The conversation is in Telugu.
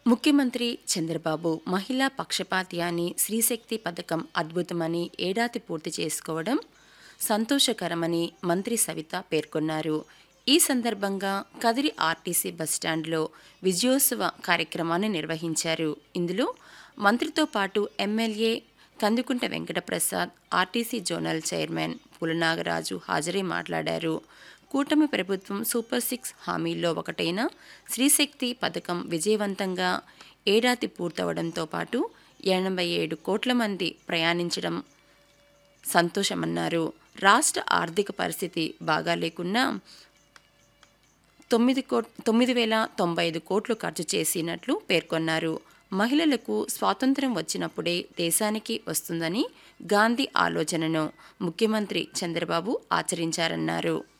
ముఖ్యమంత్రి చంద్రబాబు మహిళా పక్షపాత్యాన్ని స్త్రీశక్తి పథకం అద్భుతమని ఏడాది పూర్తి చేసుకోవడం సంతోషకరమని మంత్రి సవిత పేర్కొన్నారు ఈ సందర్భంగా కదిరి ఆర్టీసీ బస్టాండ్లో విజయోత్సవ కార్యక్రమాన్ని నిర్వహించారు ఇందులో మంత్రితో పాటు MLA Kandukunta Venkataprasad RTC zonal chairman Pulanagaraju హాజరై మాట్లాడారు కూటమి ప్రభుత్వం సూపర్ సిక్స్ హామీల్లో ఒకటైన స్త్రీశక్తి పథకం విజయవంతంగా ఏడాది పూర్తవడంతో పాటు ఎనభై ఏడు కోట్ల మంది ప్రయాణించడం సంతోషమన్నారు రాష్ట్ర ఆర్థిక పరిస్థితి బాగా లేకున్నా తొమ్మిది కో తొమ్మిది వేల తొంభై ఐదు కోట్లు ఖర్చు చేసినట్లు పేర్కొన్నారు మహిళలకు స్వాతంత్ర్యం వచ్చినప్పుడే దేశానికి వస్తుందని గాంధీ ఆలోచనను ముఖ్యమంత్రి చంద్రబాబు ఆచరించారన్నారు